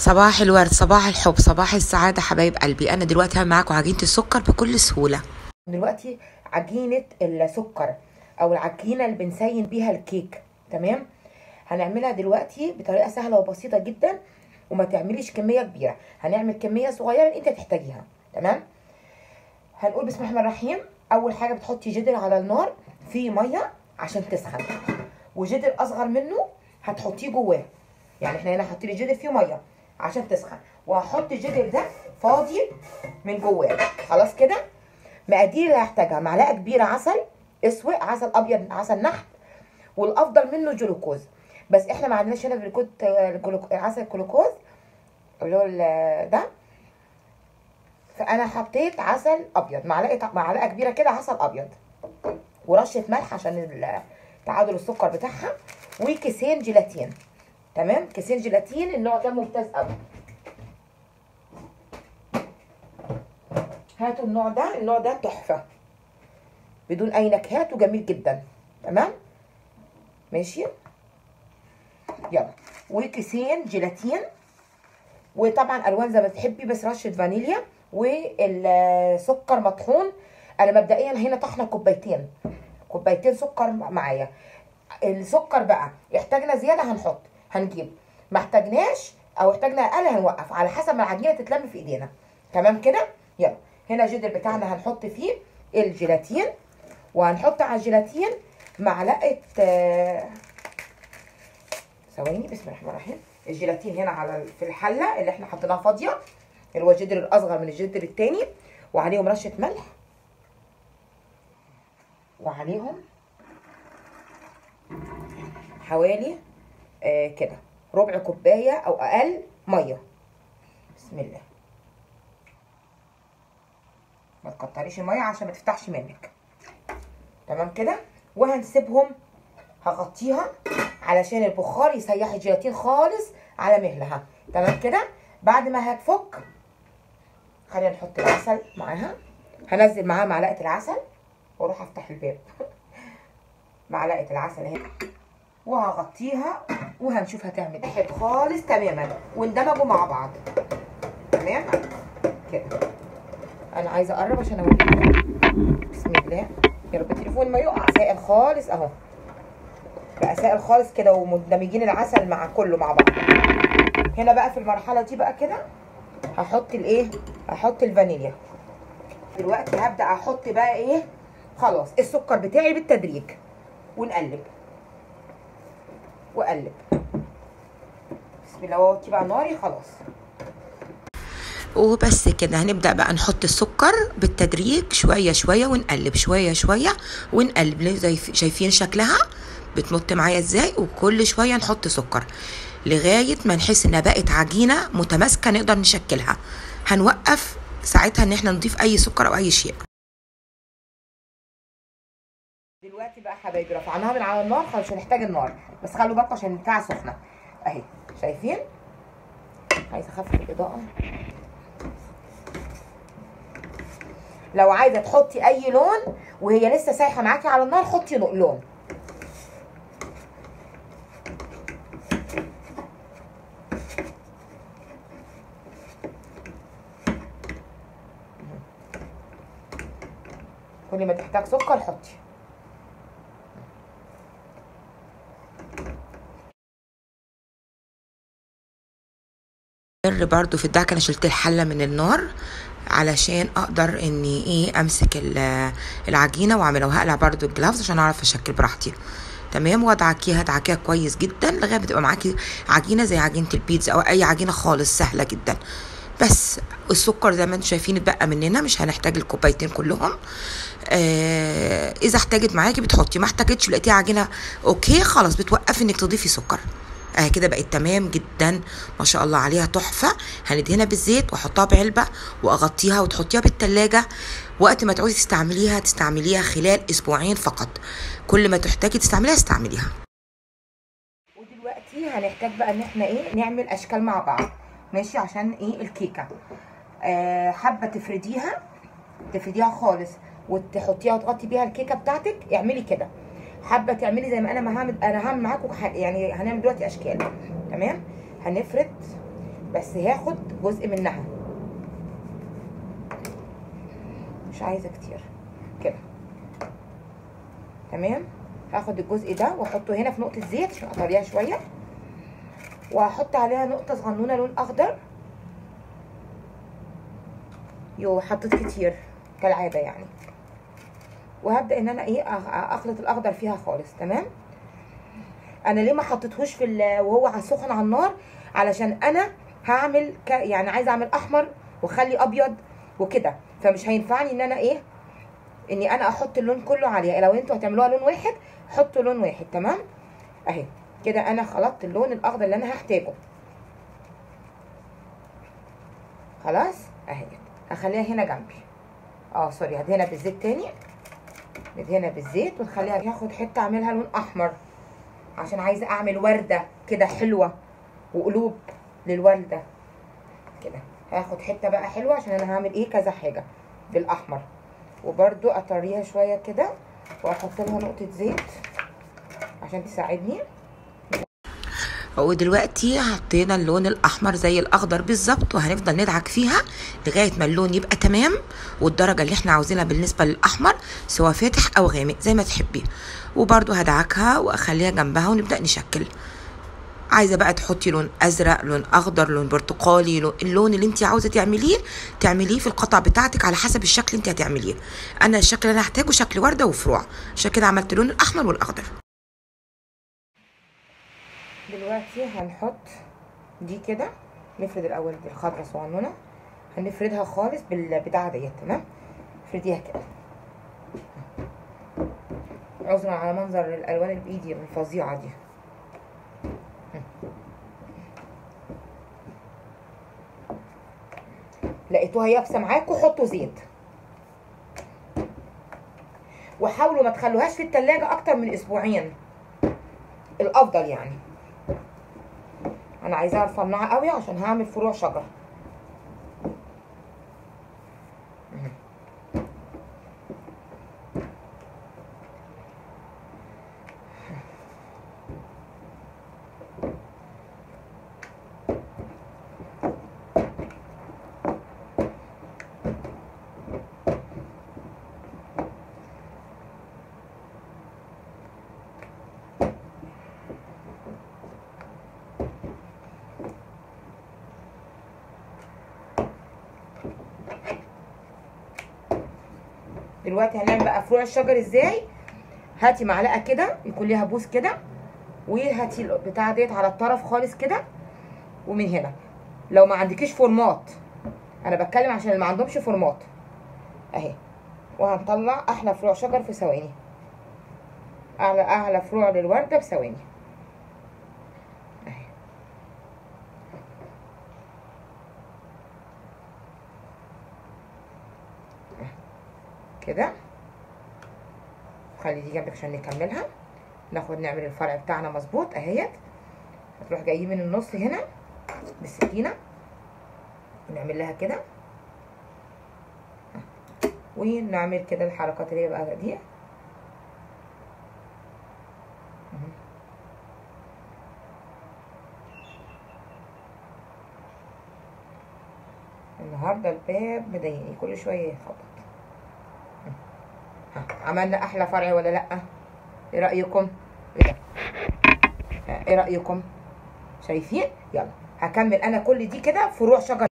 صباح الورد صباح الحب صباح السعادة حبايب قلبي أنا دلوقتي هعمل معاكم عجينة السكر بكل سهولة دلوقتي عجينة السكر او العجينة اللي بنسين بيها الكيك تمام هنعملها دلوقتي بطريقة سهلة وبسيطة جدا وما تعمليش كمية كبيرة هنعمل كمية صغيرة انت تحتاجيها تمام هنقول بسم الله الرحمن الرحيم اول حاجة بتحطي جدر على النار في مية عشان تسخن وجدر اصغر منه هتحطيه جواه يعني احنا هنا حاطين الجدر فيه ميه عشان تسخن وهحط الجدر ده فاضي من جواه خلاص كده مقادير اللي هحتاجها معلقه كبيره عسل اسود عسل ابيض عسل نحل والافضل منه جلوكوز بس احنا ما عندناش هنا جلوكوز جلوك- عسل جلوكوز اللي هو ال- ده فانا حطيت عسل ابيض معلقه معلقه كبيره كده عسل ابيض ورشه ملح عشان ال- تعادل السكر بتاعها وكيسين جيلاتين تمام كيسين جيلاتين النوع ده ممتاز قوي هاتوا النوع ده النوع ده تحفه بدون اي نكهات وجميل جدا تمام ماشي يلا وكيسين جيلاتين وطبعا الوان زي ما تحبي بس رشه فانيليا والسكر مطحون انا مبدئيا هنا طحنه كوبايتين كوبايتين سكر معايا السكر بقى احتاجنا زياده هنحط هنجيب ما احتاجناش او احتاجنا اقل هنوقف على حسب ما العجينه تتلم في ايدينا تمام كده يلا هنا الجدر بتاعنا هنحط فيه الجيلاتين وهنحط على الجيلاتين معلقه آه، ثواني بسم الله الرحمن الرحيم الجيلاتين هنا على في الحله اللي احنا حطيناها فاضيه اللي هو الجدر الاصغر من الجدر التاني وعليهم رشه ملح وعليهم حوالي آه كده ربع كوبايه او اقل ميه بسم الله ما تكتريش الميه عشان ما تفتحش منك تمام كده وهنسيبهم هغطيها علشان البخار يسيح الجيلاتين خالص على مهلها تمام كده بعد ما هتفك خلينا نحط العسل معاها هنزل معاها معلقه العسل واروح افتح الباب معلقه العسل اهي وهغطيها وهنشوف هتعمل ايه خالص تماما واندمجوا مع بعض تمام كده انا عايزه اقرب عشان اوريكم بسم الله يا رب التليفون ما يقع سائل خالص اهو بقى سائل خالص كده ومندمجين العسل مع كله مع بعض هنا بقى في المرحله دي بقى كده هحط الايه هحط الفانيليا دلوقتي هبدا احط بقى ايه خلاص السكر بتاعي بالتدريج ونقلب واقلب بسم الله وطي بقى ناري خلاص وبس كده هنبدأ بقى نحط السكر بالتدريج شوية شوية ونقلب شوية شوية ونقلب ليه زي شايفين شكلها بتمط معايا ازاي وكل شوية نحط سكر لغاية ما نحس انها بقت عجينة متماسكة نقدر نشكلها هنوقف ساعتها ان احنا نضيف اي سكر او اي شيء دلوقتي بقى حبايبي رفعناها من على النار خلاص مش هنحتاج النار بس خلوا بالكم عشان البتاعه سخنه اهي شايفين عايزه اخفف الاضاءه لو عايزه تحطي اي لون وهي لسه سايحه معاكي على النار حطي لون كل ما تحتاج سكر حطي سر برضو في الدعكة انا شلت الحلة من النار علشان اقدر اني ايه امسك ال- العجينة واعملها وهقلع برضو الجلافز عشان اعرف اشكل براحتي تمام وادعكيها ادعكيها كويس جدا لغايه ما تبقى معاكي عجينه زي عجينه البيتزا او اي عجينه خالص سهله جدا بس السكر زي ما انتم شايفين اتبقى مننا مش هنحتاج الكوبايتين كلهم آه اذا احتاجت معاكي بتحطي ما احتاجتش لقيتيها عجينه اوكي خلاص بتوقفي انك تضيفي سكر اهي كده بقت تمام جدا ما شاء الله عليها تحفه هندهنها بالزيت واحطها بعلبه واغطيها وتحطيها بالتلاجة وقت ما تعوزي تستعمليها تستعمليها خلال اسبوعين فقط كل ما تحتاجي تستعمليها استعمليها ودلوقتي هنحتاج بقى ان احنا ايه نعمل اشكال مع بعض ماشي عشان ايه الكيكه آه حابه تفرديها تفرديها خالص وتحطيها وتغطي بيها الكيكه بتاعتك اعملي كده حابه تعملي زي ما انا ما هعمل انا هعمل معاكم ح- يعني هنعمل دلوقتي اشكال تمام هنفرد بس هاخد جزء منها مش عايزه كتير كده تمام هاخد الجزء ده واحطه هنا في نقطه زيت عشان اطريها شويه وهحط عليها نقطه صغنونه لون اخضر يو حطيت كتير كالعاده يعني وهبدا ان انا ايه اخلط الاخضر فيها خالص تمام انا ليه ما حطيتهوش في وهو على سخن على النار علشان انا هعمل ك... يعني عايزه اعمل احمر واخلي ابيض وكده فمش هينفعني ان انا ايه اني انا احط اللون كله عليها لو انتوا هتعملوها لون واحد حطوا لون واحد تمام اهي كده انا خلطت اللون الاخضر اللي انا هحتاجه خلاص اهي هخليها هنا جنبي اه سوري هدهنها بالزيت تاني ندهنها بالزيت ونخليها هاخد حته اعملها لون احمر عشان عايزه اعمل ورده كده حلوه وقلوب للورده كده هاخد حته بقى حلوه عشان انا هعمل ايه كذا حاجه بالاحمر وبرده اطريها شويه كده واحط لها نقطه زيت عشان تساعدني ودلوقتي حطينا اللون الاحمر زي الاخضر بالظبط وهنفضل ندعك فيها لغايه ما اللون يبقى تمام والدرجه اللي احنا عاوزينها بالنسبه للاحمر سواء فاتح او غامق زي ما تحبي وبرده هدعكها واخليها جنبها ونبدا نشكل عايزه بقى تحطي لون ازرق لون اخضر لون برتقالي لون اللون اللي انت عاوزه تعمليه تعمليه في القطع بتاعتك على حسب الشكل اللي انت هتعمليه انا الشكل اللي انا هحتاجه شكل ورده وفروع عشان كده عملت اللون الاحمر والاخضر دلوقتي هنحط دي كده نفرد الاول دي الخضره صغنونه هنفردها خالص بالبتاعه ديت تمام افرديها كده عذرا على منظر الالوان بايدي الفظيعه دي لقيتوها يابسه معاكم حطوا زيت وحاولوا ما تخلوهاش في التلاجة اكتر من اسبوعين الافضل يعني انا عايزاها رفيعه قوي عشان هعمل فروع شجر دلوقتي هنعمل بقى فروع الشجر ازاي هاتي معلقه كده يكون ليها بوس كده وهاتي البتاعه ديت على الطرف خالص كده ومن هنا لو ما عندكيش فورمات انا بتكلم عشان اللي ما عندهمش فورمات اهي وهنطلع احلى فروع شجر في ثواني اعلى اعلى فروع للورده بثواني اهي كده خلي دي جنبك عشان نكملها ناخد نعمل الفرع بتاعنا مظبوط اهيت هتروح جايين من النص هنا بالسكينه ونعمل لها كده ونعمل كده الحركات اللي هي بقى دي النهارده الباب مضايقني كل شويه يخبط عملنا احلى فرع ولا لا ايه رايكم ايه ايه رايكم شايفين يلا هكمل انا كل دي كده فروع شجر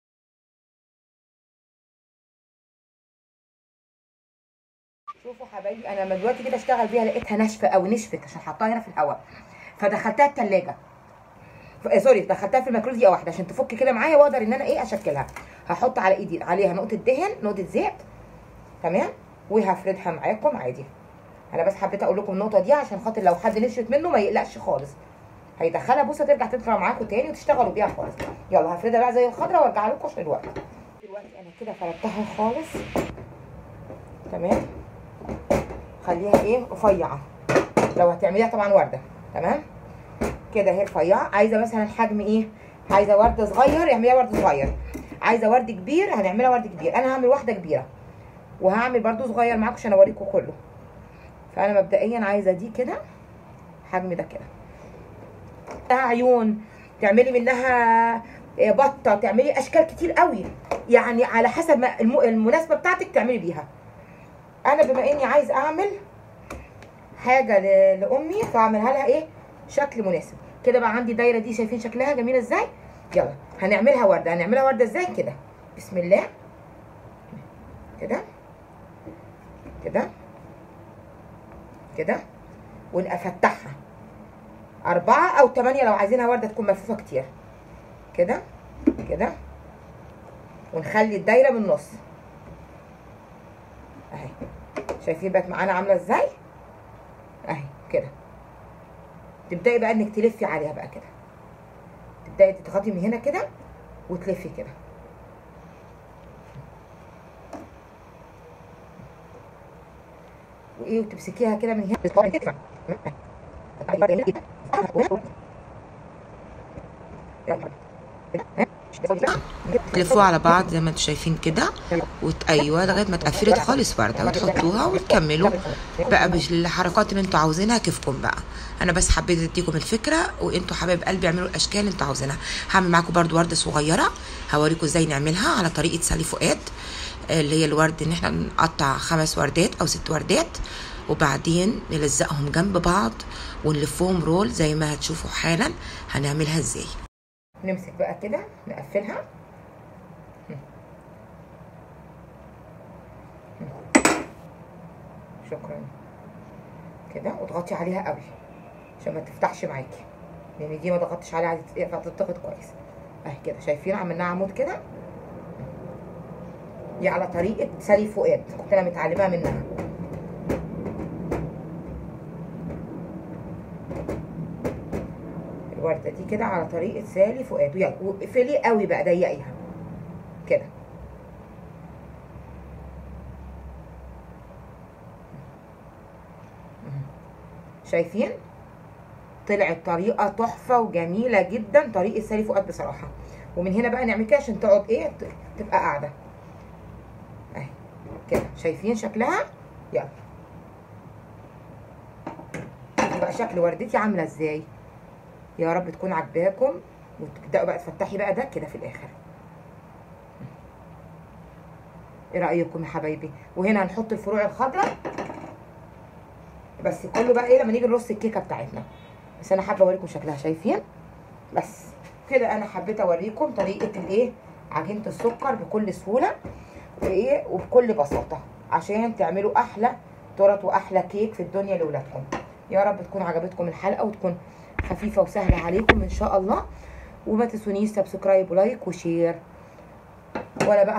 شوفوا حبايبي انا لما دلوقتي كده اشتغل بيها لقيتها ناشفه او نشفت عشان حطها هنا في الهواء فدخلتها التلاجة سوري دخلتها في الميكرويف دقيقه واحده عشان تفك كده معايا واقدر ان انا ايه اشكلها هحط على ايدي عليها نقطه دهن نقطه زيت تمام وهفردها معاكم عادي انا بس حبيت اقول لكم النقطه دي عشان خاطر لو حد نشفت منه ما يقلقش خالص هيدخلها بصه ترجع تطلع معاكم تاني وتشتغلوا بيها خالص يلا هفردها بقى زي الخضره وارجع لكم عشان الوقت دلوقتي انا كده فردتها خالص تمام خليها ايه رفيعه لو هتعمليها طبعا ورده تمام كده اهي رفيعه عايزه مثلا حجم ايه عايزه ورد صغير اعمليها ورد صغير عايزه ورد كبير هنعملها ورد كبير انا هعمل واحده كبيره وهعمل برده صغير معاكم عشان اوريكم كله فانا مبدئيا عايزه دي كده حجم ده كده عيون تعملي منها إيه، بطه تعملي اشكال كتير قوي يعني على حسب ما الم- المناسبه بتاعتك تعملي بيها انا بما اني عايز اعمل حاجه ل- لامي فاعملها لها ايه شكل مناسب كده بقى عندي دايره دي شايفين شكلها جميله ازاي يلا هنعملها ورده هنعملها ورده ازاي كده بسم الله كده كده كده ونفتحها أربعة أو تمانية لو عايزينها وردة تكون ملفوفة كتير كده كده ونخلي الدايرة من النص أهي شايفين بقت معانا عاملة ازاي؟ أهي كده تبدأي بقى إنك تلفي عليها بقى كده تبدأي تضغطي من هنا كده وتلفي كده وايه وتمسكيها كده من هنا تلفوها على بعض زي ما انتم شايفين كده وت... ايوه لغايه ما تقفلت خالص ورده وتحطوها وتكملوا بقى بالحركات اللي انتوا عاوزينها كيفكم بقى انا بس حبيت اديكم الفكره وانتوا حبايب قلبي اعملوا الاشكال اللي انتوا عاوزينها هعمل معاكم برضو ورده صغيره هوريكم ازاي نعملها على طريقه سالي فؤاد اللي هي الورد ان احنا نقطع خمس وردات او ست وردات وبعدين نلزقهم جنب بعض ونلفهم رول زي ما هتشوفوا حالا هنعملها ازاي نمسك بقى كده نقفلها شكرا كده وتغطي عليها قوي عشان ما تفتحش معاكي لان دي ما ضغطتش عليها هتت- هتتضغط كويس اهي كده شايفين عملناها عمود كده دي على طريقه سالي فؤاد كنت انا متعلمها منها الورده دي كده على طريقه سالي فؤاد ويلا واقفلي قوي بقى ضيقيها كده شايفين طلعت طريقه تحفه وجميله جدا طريقه سالي فؤاد بصراحه ومن هنا بقى نعمل كده عشان تقعد ايه ت- تبقى قاعده اهي كده شايفين شكلها يلا شوفوا بقى شكل وردتي عامله ازاي يا رب تكون عجباكم وتبداوا بقى تفتحي بقى ده كده في الاخر ايه رايكم يا حبايبي وهنا هنحط الفروع الخضراء بس كله بقى ايه لما نيجي نرص الكيكه بتاعتنا بس انا حابه اوريكم شكلها شايفين بس كده انا حبيت اوريكم طريقه الايه عجينه السكر بكل سهوله وايه وبكل بساطه عشان تعملوا احلى تورت واحلى كيك في الدنيا لاولادكم يا رب تكون عجبتكم الحلقه وتكون خفيفه وسهله عليكم ان شاء الله وما تنسونيش سبسكرايب ولايك وشير ولا بقى